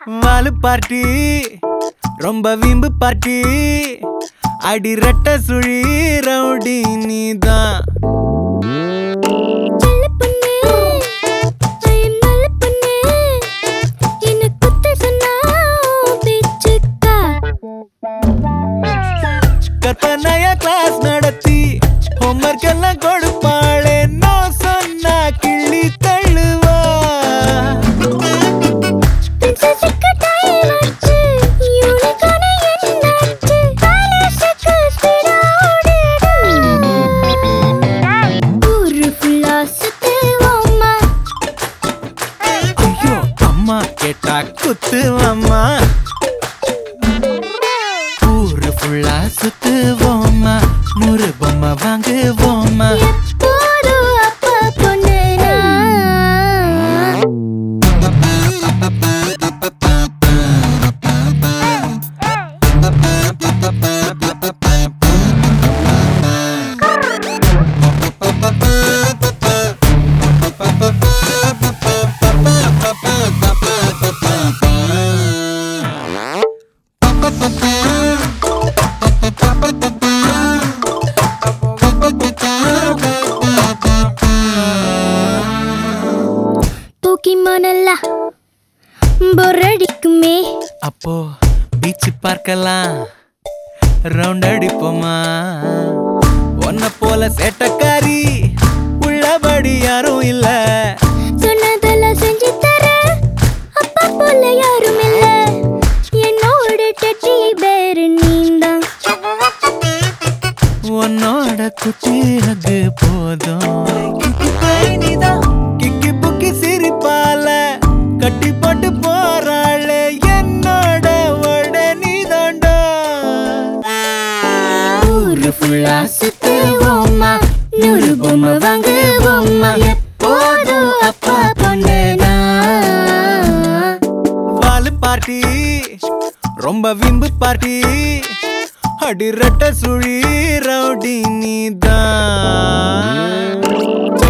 வாலு party ரொம்ப வீம்பு party அடி ரெட்ட சுழி ரவுடி நீதான் நல்ல பொண்ணு I am நல்ல பொண்ணு என்ன குத்த சொன்னா பேச்சுக்கா கற்பனையா கிளாஸ் நடத்தி ஹோம்ஒர்க் எல்லாம் கொடுப்பாளே நான் சொன்னா கிள்ளி தள்ளுவா பிரின்சஸுக்கு டைம் ஆச்சு யூனிகான என்னாச்சு பேலஸுக்கு ஸ்பீடா ஓடிடு ஊரு ஃபுல்லா சுத்துவோமா ஐயோ அம்மா கேட்டா குத்துவாம்மா ஊரு ஃபுல்லா சுத்துவோம்மா நூறு பொம்மை வாங்குவோம்மா எப்போதும் அப்பா பொண்ணு நான் போக்கிமானல்லா பொரடிக்குமே அப்போ பீச் பார்க்கலாம் ரவுண்ட் அடிப்போமா உன்னை போல சேட்டக்காரி உள்ளபடி யாரும் இல்ல சொன்னதெல்லாம் செஞ்சு தர அப்பா போல யாரும் இல்ல என்னோட டட்டி பேரு நீந்தான் உன்னோட குட்டி அது போதும் கிக்கி புக்கி சிரிப்பால கட்டி போட்டு போறாளே என்னோட உடனே தாண்டா ஊரு ஃபுல்லா சுத்துவோமா நூறு பொம்மை வாங்குவோமா எப்போதும் அப்பா பொண்ணு நான் வாலு பார்ட்டி ரொம்ப விம்பு பார்ட்டி அடி ரெட்ட சுழி ரவுடி நீதான்